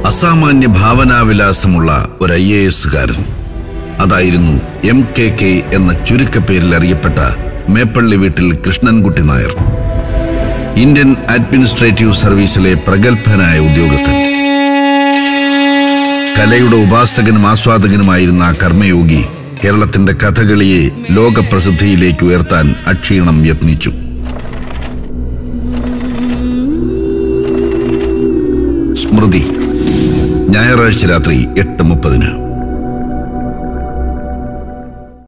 അസാമാന്യ ഭാവനാവിലാസമുള്ള ഒരു I A എസുകാരൻ അതായിരുന്നു എം കെ കെ എന്ന ചുരുക്കപ്പേരിൽ അറിയപ്പെട്ട മേപ്പള്ളി വീട്ടിൽ കൃഷ്ണൻകുട്ടി നായർ ഇന്ത്യൻ അഡ്മിനിസ്ട്രേറ്റീവ് സർവീസിലെ പ്രഗത്ഭനായ ഉദ്യോഗസ്ഥൻ കലയുടെ ഉപാസകനും ആസ്വാദകനുമായിരുന്ന ആ കർമ്മയോഗി കേരളത്തിന്റെ കഥകളിയെ ലോകപ്രസിദ്ധിയിലേക്ക് ഉയർത്താൻ അക്ഷീണം യത്നിച്ചു സ്മൃതി ഞായറാഴ്ച രാത്രി എട്ട് മുപ്പതിന്